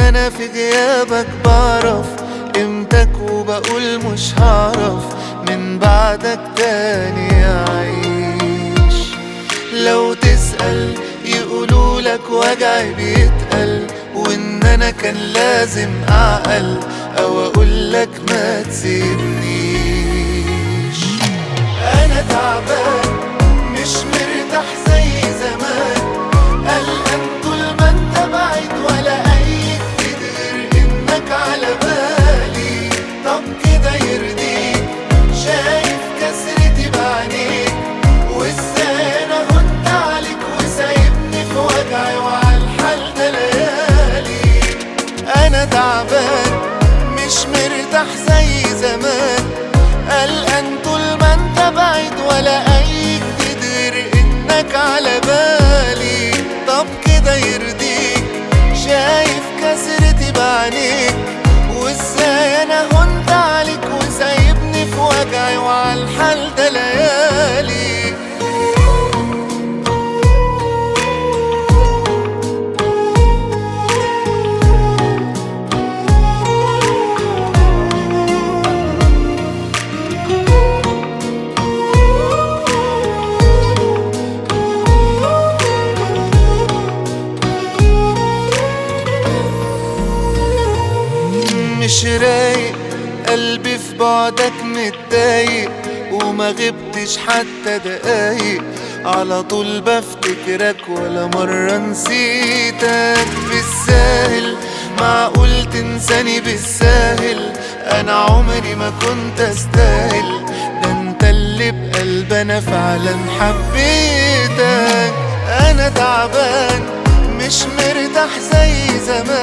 انا في غيابك بعرف قيمتك وبقول مش هعرف من بعدك تاني اعيش لو تسأل يقولولك وجعي بيتقل وان انا كان لازم اعقل او اقولك ما تسيبنيش انا تعبان مش مرتاح زي زمان قلقان طول ما انت بعيد ولا اي جديد غير انك على بالي طب كده يرضيك شايف كسرتي بعينيك وازاي انا كنت عليك وسايبني في وجعي وعلى الحال ده ليالي انا تعبان مش مرتاح زي زمان قلقان طول ما انت بعيد ولا اي جديد غير انك على بالي طب كده يرضيك شايف كسرتي بعينيك وازاي انا هنت عليك وسايبني في وجعي وعلى الحال ده ليالي مش رايق قلبي في بعدك متضايق وما غبتش حتى دقايق على طول بفتكرك ولا مرة نسيتك بالساهل معقول تنساني بالساهل انا عمري ما كنت استاهل ده انت اللي بقلب انا فعلا حبيتك انا تعبان مش مرتاح زي زمان